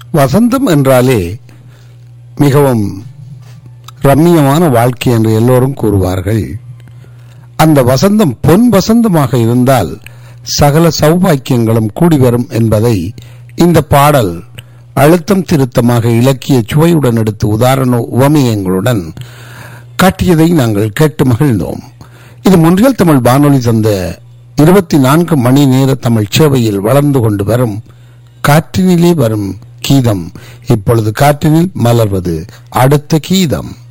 வசந்தம் என்றாலே மிகவும் ரம்மியமான வாழ்க்கை என்று எல்லோரும் கூறுவார்கள் அந்த வசந்தம் பொன் வசந்தமாக இருந்தால் சகல சௌபாக்கியங்களும் கூடி வரும் என்பதை இந்த பாடல் அழுத்தம் திருத்தமாக இலக்கிய சுவையுடன் எடுத்து உதாரண உவமியங்களுடன் காட்டியதை நாங்கள் கேட்டு மகிழ்ந்தோம் இது முன்றியல் தமிழ் வானொலி தந்த இருபத்தி நான்கு மணி நேர தமிழ் சேவையில் வளர்ந்து கொண்டு வரும் காற்றினிலே வரும் கீதம் இப்பொழுது காற்றினில் மலர்வது அடுத்த கீதம்